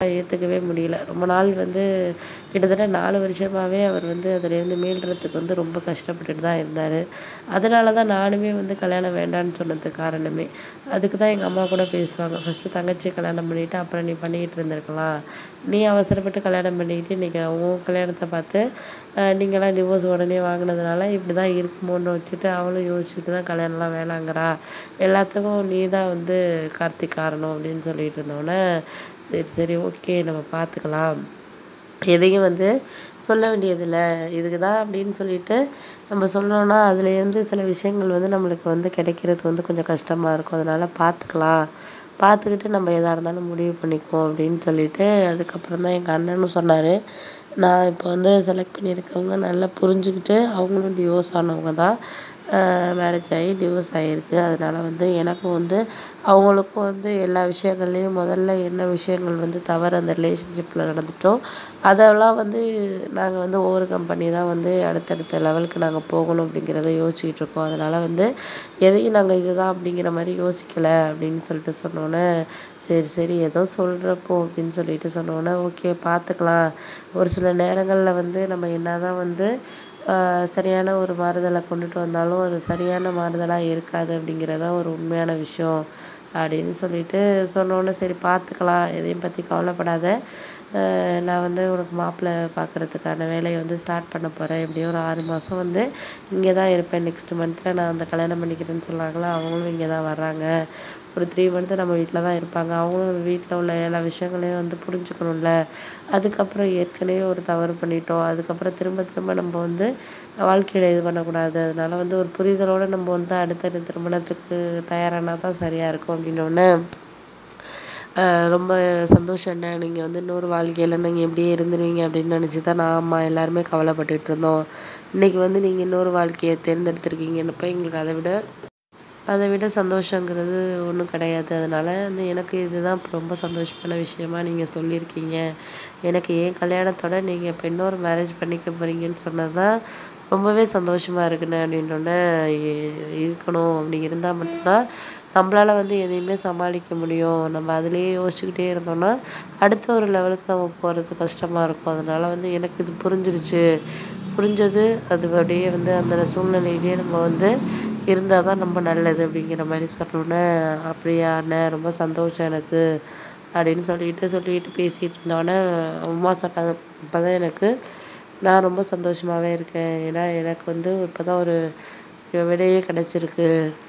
ஏற்றுக்கவே முடியல ரொம்ப நாள் வந்து கிட்டத்தட்ட நாலு வருஷமாகவே அவர் வந்து அதுலேருந்து மீள்றதுக்கு வந்து ரொம்ப கஷ்டப்பட்டுட்டு தான் இருந்தார் அதனால தான் நானுமே வந்து கல்யாணம் வேண்டான்னு சொன்னதுக்கு காரணமே அதுக்கு தான் எங்கள் அம்மா கூட பேசுவாங்க ஃபஸ்ட்டு தங்கச்சியை கல்யாணம் பண்ணிவிட்டு அப்புறம் நீ பண்ணிக்கிட்டு இருந்திருக்கலாம் நீ அவசரப்பட்டு கல்யாணம் பண்ணிக்கிட்டு இன்றைக்கி உன் கல்யாணத்தை பார்த்து நீங்களாம் டிவோர்ஸ் உடனே வாங்கினதுனால இப்படி தான் இருக்குமோன்னு வச்சுட்டு அவளும் யோசிச்சுட்டு தான் கல்யாணம்லாம் வேணாங்கிறா எல்லாத்துக்கும் நீ தான் வந்து கார்த்திக் காரணம் அப்படின்னு சொல்லிட்டு இருந்தோடனே சரி சரி ஓகே நம்ம பார்த்துக்கலாம் எதையும் வந்து சொல்ல வேண்டியதில்லை இதுக்கு தான் அப்படின்னு சொல்லிட்டு நம்ம சொன்னோன்னா அதுலேருந்து சில விஷயங்கள் வந்து நம்மளுக்கு வந்து கிடைக்கிறது வந்து கொஞ்சம் கஷ்டமாக இருக்கும் அதனால் பார்த்துக்கலாம் பார்த்துக்கிட்டு நம்ம எதாக இருந்தாலும் முடிவு பண்ணிக்குவோம் அப்படின்னு சொல்லிட்டு அதுக்கப்புறம் தான் எங்கள் அண்ணனும் சொன்னார் நான் இப்போ வந்து செலக்ட் பண்ணியிருக்கவங்க நல்லா புரிஞ்சுக்கிட்டு அவங்களும் டிவோர்ஸ் ஆனவங்க தான் மேரேஜ் ஆகி டிவோர்ஸ் ஆகிருக்கு அதனால் வந்து எனக்கும் வந்து அவங்களுக்கும் வந்து எல்லா விஷயங்கள்லையும் முதல்ல என்ன விஷயங்கள் வந்து தவறு அந்த ரிலேஷன்ஷிப்பில் நடந்துட்டோ அதெல்லாம் வந்து நாங்கள் வந்து ஓவர் கம் பண்ணி தான் வந்து அடுத்தடுத்த லெவலுக்கு நாங்கள் போகணும் அப்படிங்கிறத யோசிச்சுக்கிட்டு இருக்கோம் அதனால் வந்து எதையும் நாங்கள் இதுதான் அப்படிங்கிற மாதிரி யோசிக்கலை அப்படின்னு சொல்லிட்டு சொன்னோன்னே சரி சரி ஏதோ சொல்கிறப்போ அப்படின்னு சொல்லிட்டு சொன்னோன்னே ஓகே பார்த்துக்கலாம் ஒரு சில நேரங்களில் வந்து நம்ம என்ன தான் வந்து சரியான ஒரு மாறுதலை கொண்டுட்டு வந்தாலும் அது சரியான மாறுதலாக இருக்காது அப்படிங்கிறது தான் ஒரு உண்மையான விஷயம் அப்படின்னு சொல்லிட்டு சொன்னோன்னே சரி பார்த்துக்கலாம் எதையும் பற்றி கவலைப்படாத நான் வந்து உனக்கு மாப்பிள்ளை பார்க்குறதுக்கான வேலையை வந்து ஸ்டார்ட் பண்ண போகிறேன் எப்படியும் ஒரு ஆறு மாதம் வந்து இங்கே தான் இருப்பேன் நெக்ஸ்ட் மந்த்தில் நான் அந்த கல்யாணம் பண்ணிக்கிறேன்னு சொன்னாங்களா அவங்களும் இங்கே தான் வர்றாங்க ஒரு த்ரீ மந்த்து நம்ம வீட்டில் தான் இருப்பாங்க அவங்களும் வீட்டில் உள்ள எல்லா விஷயங்களையும் வந்து புரிஞ்சுக்கணும்ல அதுக்கப்புறம் ஏற்கனவே ஒரு தவறு பண்ணிட்டோம் அதுக்கப்புறம் திரும்ப திரும்ப நம்ம வந்து வாழ்க்கையில் இது பண்ணக்கூடாது அதனால் வந்து ஒரு புரிதலோடு நம்ம வந்து அடுத்த திருமணத்துக்கு தயாரானா தான் சரியாக இருக்கும் அப்படின்னோடனே ரொம்ப சந்தோஷம் அண்ணா நீங்கள் வந்து இன்னொரு வாழ்க்கையில் நீங்கள் இப்படியே இருந்துருவீங்க அப்படின்னு நினச்சி தான் நான் அம்மா எல்லாருமே கவலைப்பட்டுட்டு இருந்தோம் இன்றைக்கி வந்து நீங்கள் இன்னொரு வாழ்க்கையை தேர்ந்தெடுத்திருக்கீங்கன்னப்போ எங்களுக்கு அதை விட அதை விட சந்தோஷங்கிறது ஒன்றும் கிடையாது அதனால் வந்து எனக்கு இதுதான் இப்போ ரொம்ப சந்தோஷமான விஷயமா நீங்கள் சொல்லியிருக்கீங்க எனக்கு என் கல்யாணத்தோட நீங்கள் இப்போ இன்னொரு மேரேஜ் பண்ணிக்க போகிறீங்கன்னு சொன்னது தான் ரொம்பவே சந்தோஷமாக இருக்குண்ணே அப்படின்னோடனே இருக்கணும் அப்படி இருந்தால் மட்டும்தான் நம்மளால வந்து எதையுமே சமாளிக்க முடியும் நம்ம அதிலேயே யோசிச்சுக்கிட்டே இருந்தோம்னா அடுத்த ஒரு லெவலுக்கு நம்ம போகிறது கஷ்டமாக இருக்கும் அதனால் வந்து எனக்கு இது புரிஞ்சிருச்சு புரிஞ்சது அது அப்படியே வந்து அந்த சூழ்நிலையிலேயே நம்ம வந்து இருந்தால் தான் ரொம்ப நல்லது அப்படிங்கிற மாதிரி சொன்னோன்னே அப்படியா அண்ணன் ரொம்ப சந்தோஷம் எனக்கு அப்படின்னு சொல்லிட்டு சொல்லிட்டு பேசிகிட்டு இருந்தோடனே அம்மா சொன்னாங்க இப்போ தான் எனக்கு நான் ரொம்ப சந்தோஷமாகவே இருக்கேன் ஏன்னா எனக்கு வந்து இப்போ தான் ஒரு விடையே கிடச்சிருக்கு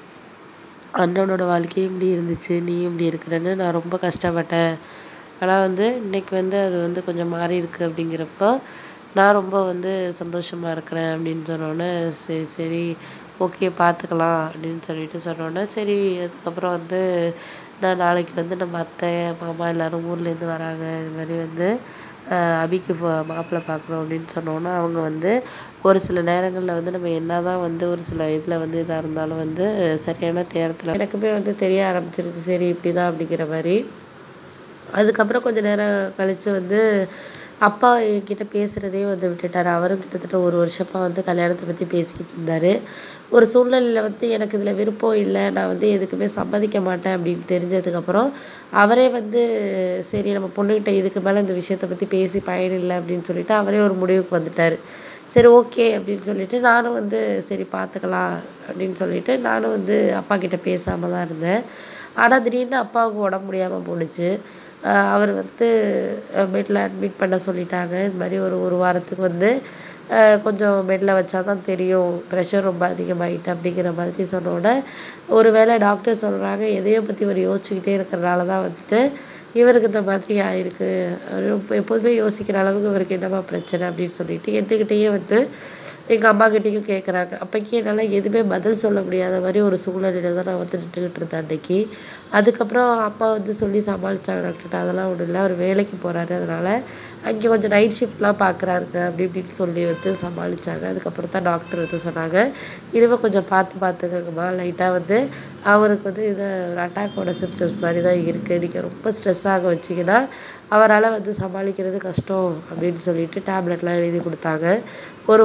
அண்ணனோட வாழ்க்கையும் இப்படி இருந்துச்சு நீயும் இப்படி இருக்கிறேன்னு நான் ரொம்ப கஷ்டப்பட்டேன் ஆனால் வந்து இன்றைக்கி வந்து அது வந்து கொஞ்சம் மாறி இருக்குது அப்படிங்கிறப்போ நான் ரொம்ப வந்து சந்தோஷமாக இருக்கிறேன் அப்படின்னு சொன்னோன்னே சரி சரி ஓகே பார்த்துக்கலாம் அப்படின்னு சொல்லிட்டு சொன்னோன்னே சரி அதுக்கப்புறம் வந்து நான் நாளைக்கு வந்து நம்ம அத்தை மாமா எல்லோரும் ஊர்லேருந்து வராங்க இது மாதிரி வந்து அபிக்கு மாப்பிள்ளை பார்க்குறோம் அப்படின்னு சொன்னோன்னா அவங்க வந்து ஒரு சில நேரங்களில் வந்து நம்ம என்ன தான் வந்து ஒரு சில இதில் வந்து இதாக இருந்தாலும் வந்து சரியான நேரத்தில் எனக்குமே வந்து தெரிய ஆரம்பிச்சிருச்சு சரி இப்படி தான் அப்படிங்கிற மாதிரி அதுக்கப்புறம் கொஞ்சம் நேரம் கழித்து வந்து அப்பா என்கிட்ட பேசுகிறதே வந்து விட்டுட்டார் அவரும் கிட்டத்தட்ட ஒரு வருஷமாக வந்து கல்யாணத்தை பற்றி பேசிக்கிட்டு இருந்தார் ஒரு சூழ்நிலையில் வந்து எனக்கு இதில் விருப்பம் இல்லை நான் வந்து எதுக்குமே சம்மதிக்க மாட்டேன் அப்படின்னு தெரிஞ்சதுக்கப்புறம் அவரே வந்து சரி நம்ம பொண்ணுக்கிட்ட இதுக்கு மேலே இந்த விஷயத்தை பற்றி பேசி பயன் இல்லை அப்படின்னு சொல்லிட்டு அவரே ஒரு முடிவுக்கு வந்துட்டார் சரி ஓகே அப்படின்னு சொல்லிட்டு நானும் வந்து சரி பார்த்துக்கலாம் அப்படின்னு சொல்லிட்டு நானும் வந்து அப்பா கிட்ட பேசாமல் தான் இருந்தேன் ஆனால் திடீர்னு அப்பாவுக்கு உடம்பு முடியாமல் போணுச்சு அவர் வந்து பெட்டில் அட்மிட் பண்ண சொல்லிட்டாங்க இது மாதிரி ஒரு ஒரு வாரத்துக்கு வந்து கொஞ்சம் பெட்டில் வச்சா தான் தெரியும் ப்ரெஷர் ரொம்ப அதிகமாகிட்டு அப்படிங்கிற மாதிரி சொன்னோடனே ஒரு வேளை டாக்டர் சொல்கிறாங்க எதையோ பற்றி இவர் யோசிச்சுக்கிட்டே இருக்கிறனால தான் வந்து இவருக்கு இந்த மாதிரி ஆயிருக்கு அவர் இப்போ எப்போதுமே யோசிக்கிற அளவுக்கு இவருக்கு என்னம்மா பிரச்சனை அப்படின்னு சொல்லிட்டு என்கிட்டயே வந்து எங்கள் அம்மாக்கிட்டேயும் கேட்குறாங்க அப்போக்கி என்னால் எதுவுமே பதில் சொல்ல முடியாத மாதிரி ஒரு சூழ்நிலையில தான் நான் வந்து நின்றுக்கிட்டு இருந்தேன் அன்றைக்கி அதுக்கப்புறம் அப்பா வந்து சொல்லி சமாளித்தாங்க டாக்டர்கிட்ட அதெல்லாம் ஒன்றும் இல்லை அவர் வேலைக்கு போகிறாரு அதனால் அங்கே கொஞ்சம் நைட் ஷிஃப்ட்லாம் பார்க்குறாருங்க அப்படி இப்படின்னு சொல்லி வந்து சமாளித்தாங்க அதுக்கப்புறம் தான் டாக்டர் வந்து சொன்னாங்க இதுவே கொஞ்சம் பார்த்து பார்த்துக்கங்கம்மா லைட்டாக வந்து அவருக்கு வந்து இது ஒரு அட்டாக்கோட சிம்டம்ஸ் மாதிரி தான் இருக்குது நீங்கள் ரொம்ப ஸ்ட்ரெஸ் ஆக வச்சிங்கன்னா அவரால் வந்து சமாளிக்கிறது கஷ்டம் அப்படின்னு சொல்லிட்டு டேப்லெட்லாம் எழுதி கொடுத்தாங்க ஒரு வாரம் வந்து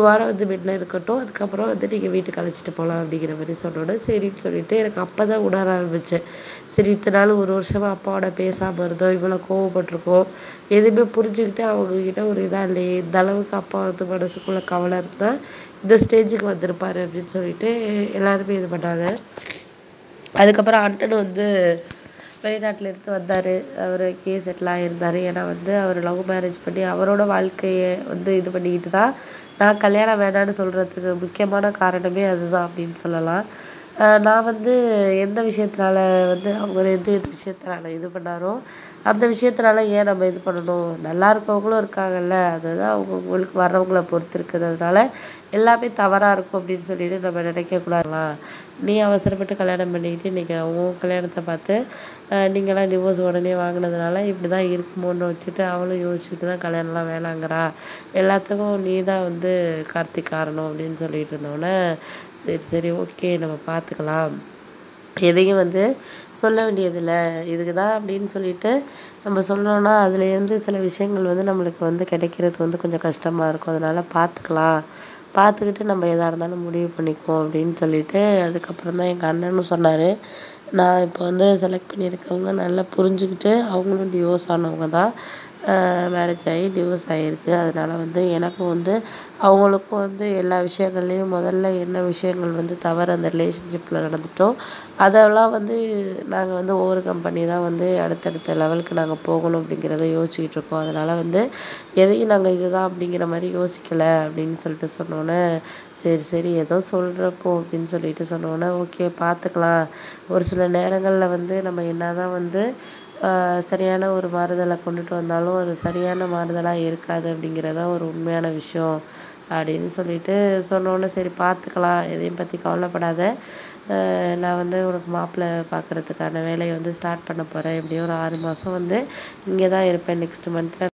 பெட்டில் இருக்கட்டும் அதுக்கப்புறம் வந்து நீங்கள் வீட்டுக்கு அழைச்சிட்டு போகலாம் அப்படிங்கிற மாதிரி சொன்னோன்னே சரின்னு சொல்லிட்டு எனக்கு அப்போ தான் உணர ஆரம்பித்தேன் சரி இத்தனை நாள் ஒரு வருஷமாக அப்பாவோட பேசாமல் இருந்தோம் இவ்வளோ கோவப்பட்டிருக்கோம் எதுவுமே புரிஞ்சுக்கிட்டு அவங்கக்கிட்ட ஒரு இதாக இல்லையே இந்த அளவுக்கு அப்பா வந்து மனசுக்குள்ளே கவலை இருந்தால் இந்த ஸ்டேஜுக்கு வந்திருப்பாரு அப்படின்னு சொல்லிட்டு எல்லாருமே இது பண்ணாங்க அதுக்கப்புறம் அண்ணன் வந்து வெளிநாட்டில் இருந்து வந்தார் அவர் இங்கேயே செட்டில் ஆகியிருந்தார் ஏன்னா வந்து அவர் லவ் மேரேஜ் பண்ணி அவரோட வாழ்க்கையை வந்து இது பண்ணிக்கிட்டு தான் நான் கல்யாணம் வேணான்னு சொல்கிறதுக்கு முக்கியமான காரணமே அதுதான் அப்படின்னு சொல்லலாம் நான் வந்து எந்த விஷயத்தினால வந்து அவங்க எந்த விஷயத்தினால இது பண்ணாரோ அந்த விஷயத்தினால ஏன் நம்ம இது பண்ணணும் நல்லா இருக்கவங்களும் இருக்காங்கல்ல அதுதான் அவங்கவுங்களுக்கு வர்றவங்கள பொறுத்து இருக்குது அதனால எல்லாமே தவறாக இருக்கும் அப்படின்னு சொல்லிட்டு நம்ம நினைக்கக்கூடாதுங்களா நீ அவசரப்பட்டு கல்யாணம் பண்ணிக்கிட்டு இன்றைக்கி உன் கல்யாணத்தை பார்த்து நீங்களாம் டிவோர்ஸ் உடனே வாங்கினதுனால இப்படி தான் இருக்குமோன்னு வச்சுட்டு அவளும் யோசிச்சுக்கிட்டு தான் கல்யாணம்லாம் வேணாங்கிறா எல்லாத்துக்கும் நீ தான் வந்து கார்த்திக் காரணம் அப்படின்னு சொல்லிட்டு இருந்தோடனே சரி சரி ஓகே நம்ம பார்த்துக்கலாம் எதையும் வந்து சொல்ல வேண்டியதில்லை இதுக்கு தான் அப்படின்னு சொல்லிட்டு நம்ம சொன்னோன்னா அதுலேருந்து சில விஷயங்கள் வந்து நம்மளுக்கு வந்து கிடைக்கிறது வந்து கொஞ்சம் கஷ்டமாக இருக்கும் அதனால் பார்த்துக்கலாம் பார்த்துக்கிட்டு நம்ம எதாக இருந்தாலும் முடிவு பண்ணிக்குவோம் அப்படின்னு சொல்லிட்டு அதுக்கப்புறம் தான் எங்கள் அண்ணனும் சொன்னார் நான் இப்போ வந்து செலக்ட் பண்ணியிருக்கவங்க நல்லா புரிஞ்சுக்கிட்டு அவங்களும் டிவோர்ஸ் ஆனவங்க தான் மேரேஜ் ஆகி டிவோர்ஸ் ஆகிருக்கு அதனால் வந்து எனக்கும் வந்து அவங்களுக்கும் வந்து எல்லா விஷயங்கள்லையும் முதல்ல என்ன விஷயங்கள் வந்து தவறு அந்த ரிலேஷன்ஷிப்பில் நடந்துட்டோ அதெல்லாம் வந்து நாங்கள் வந்து ஓவர் கம் பண்ணி தான் வந்து அடுத்தடுத்த லெவலுக்கு நாங்கள் போகணும் அப்படிங்கிறத யோசிச்சுக்கிட்டு இருக்கோம் அதனால் வந்து எதையும் நாங்கள் இதுதான் அப்படிங்கிற மாதிரி யோசிக்கலை அப்படின்னு சொல்லிட்டு சொன்னோன்னே சரி சரி ஏதோ சொல்கிறப்போ அப்படின்னு சொல்லிட்டு சொன்னோன்னே ஓகே பார்த்துக்கலாம் ஒரு சில நேரங்களில் வந்து நம்ம என்ன தான் வந்து சரியான ஒரு மாறுதலை கொண்டுட்டு வந்தாலும் அது சரியான மாறுதலாக இருக்காது அப்படிங்கிறது தான் ஒரு உண்மையான விஷயம் அப்படின்னு சொல்லிட்டு சொன்னோன்னே சரி பார்த்துக்கலாம் எதையும் பற்றி கவலைப்படாத நான் வந்து உனக்கு மாப்பிள்ளை பார்க்குறதுக்கான வேலையை வந்து ஸ்டார்ட் பண்ண போகிறேன் எப்படியும் ஒரு ஆறு மாதம் வந்து இங்கே தான் இருப்பேன் நெக்ஸ்ட் மந்த்தில்